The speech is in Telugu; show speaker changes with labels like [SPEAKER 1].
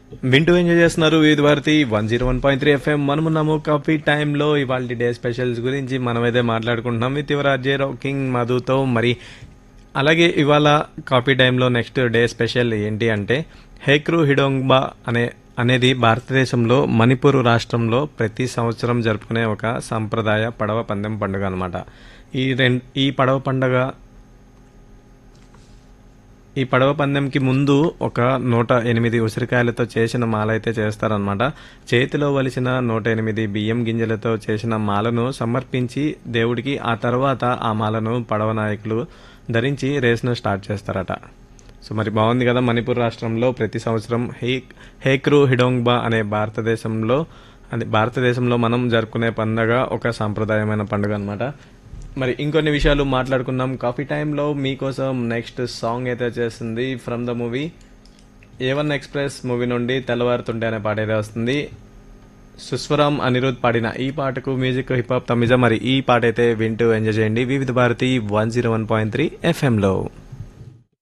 [SPEAKER 1] వింటూ ఎంజాయ్ చేస్తున్నారు Vividha Bharati one zero one point three F M మనమున్నాము కాఫీ టైంలో ఇవాళ డే స్పెషల్స్ గురించి మనమైతే మాట్లాడుకుంటున్నాం విత్ యువర్ అజయ్ కింగ్ మధుతో మరి అలాగే ఇవాళ కాఫీ టైంలో నెక్స్ట్ డే స్పెషల్ ఏంటి అంటే హేక్రు హిడోంగ్బా అనే అనేది భారతదేశంలో మణిపూర్ రాష్ట్రంలో ప్రతి సంవత్సరం జరుపుకునే ఒక సంప్రదాయ పడవ పందెం పండుగ అనమాట ఈ రెం ఈ పడవ పండుగ ఈ పడవ పందెంకి ముందు ఒక నూట ఎనిమిది ఉసిరికాయలతో చేసిన మాల అయితే చేస్తారనమాట చేతిలో వలిసిన నూట ఎనిమిది బియ్యం గింజలతో చేసిన మాలను సమర్పించి దేవుడికి ఆ తర్వాత ఆ మాలను పడవ నాయకులు ధరించి రేస్ను స్టార్ట్ చేస్తారట సో మరి బాగుంది కదా మణిపూర్ రాష్ట్రంలో ప్రతి సంవత్సరం హే హేక్రు హిడోంగ్బా అనే భారతదేశంలో అది భారతదేశంలో మనం జరుపుకునే పండగ ఒక సాంప్రదాయమైన పండుగ అనమాట మరి ఇంకొన్ని విషయాలు మాట్లాడుకుందాం కాఫీ టైంలో మీకోసం నెక్స్ట్ సాంగ్ అయితే వచ్చేస్తుంది from the movie A one express movie నుండి తెల్లవారుతుంటే అనే పాట అయితే వస్తుంది సుస్వరం అనిరుద్ పాడిన ఈ పాటకు మ్యూజిక్ హిప్ హాప్ తమిజ మరి ఈ పాట అయితే వింటూ ఎంజాయ్ చేయండి Vividha Bharati one zero one point three ఎఫ్ఎంలో